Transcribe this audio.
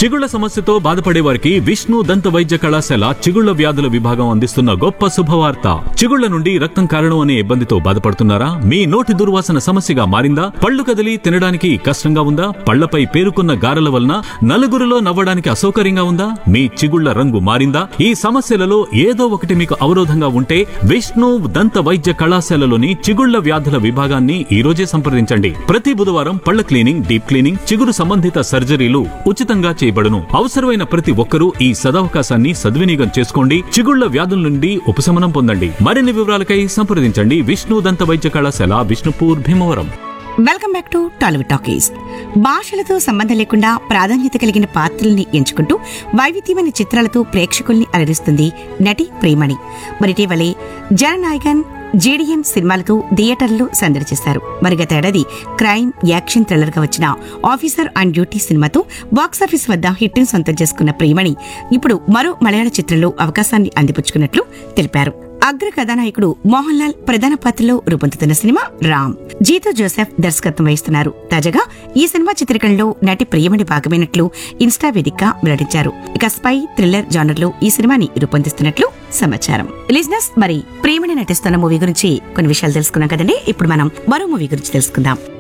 చిగుళ్ల సమస్యతో బాధపడే వారికి విష్ణు దంత వైద్య కళాశాల చిగుళ్ల వ్యాధుల విభాగం అందిస్తున్న గొప్ప శుభవార్త చిగుళ్ల నుండి రక్తం కారణం అనే ఇబ్బందితో బాధపడుతున్నారా మీ నోటి దుర్వాసన సమస్యగా మారిందా పళ్ళు కదిలి తినడానికి కష్టంగా ఉందా పళ్లపై పేరుకున్న గారెల వలన నలుగురిలో నవ్వడానికి అసౌకర్యంగా ఉందా మీ చిగుళ్ల రంగు మారిందా ఈ సమస్యలలో ఏదో ఒకటి మీకు అవరోధంగా ఉంటే విష్ణు దంత వైద్య కళాశాలలోని చిగుళ్ల వ్యాధుల విభాగాన్ని ఈ రోజే సంప్రదించండి ప్రతి బుధవారం పళ్ల క్లీనింగ్ డీప్ క్లీనింగ్ చిగురు సంబంధిత సర్జరీలు ఉచితంగా చేయబడును అవసరమైన ప్రతి ఒక్కరూ ఈ సదవకాశాన్ని సద్వినియోగం చేసుకోండి చిగుళ్ల వ్యాధుల నుండి ఉపశమనం పొందండి మరిన్ని వివరాలకై సంప్రదించండి విష్ణు దంత వైద్య కళాశాల Vishnupur Bhimavaram welcome back to Tollywood talkies భాషలతో సంబంధం లేకుండా ప్రాధాన్యత కలిగిన పాత్రల్ని ఎంచుకుంటూ వైవిధ్యమైన చిత్రాలతో ప్రేక్షకుల్ని అలరిస్తుంది నటి ప్రేమణి మరిటీవలే జననాయకన్ జేడీఎం సినిమాలతో థియేటర్లు సందడి చేశారు మరి గత ఏడాది క్రైమ్ యాక్షన్ థ్రిల్లర్ గా వచ్చిన ఆఫీసర్ అండ్ డ్యూటీ సినిమాతో బాక్సాఫీస్ వద్ద హిట్ ని సొంతం చేసుకున్న ప్రియమణి ఇప్పుడు మరో మలయాళ చిత్రంలో అవకాశాన్ని అందిపుచ్చుకున్నట్లు తెలిపారు అగ్ర కథానాయకుడు మోహన్ లాల్ ప్రధాన పాత్రలో రూపొందుతున్న సినిమా రామ్ జీతు జోసెఫ్ దర్శకత్వం వహిస్తున్నారు తాజాగా ఈ సినిమా చిత్రీకరణలో నటి ప్రియమణి భాగమైనట్లు ఇన్స్టా వేదికగా వెల్లడించారు ఇక స్పై థ్రిల్లర్ జానర్ లో ఈ సినిమాని రూపొందిస్తున్నట్లు సమాచారం లిజినెస్ మరి ప్రియమణి నటిస్తున్న మూవీ గురించి కొన్ని విషయాలు తెలుసుకున్నాం కదండి ఇప్పుడు మనం మరో మూవీ గురించి తెలుసుకుందాం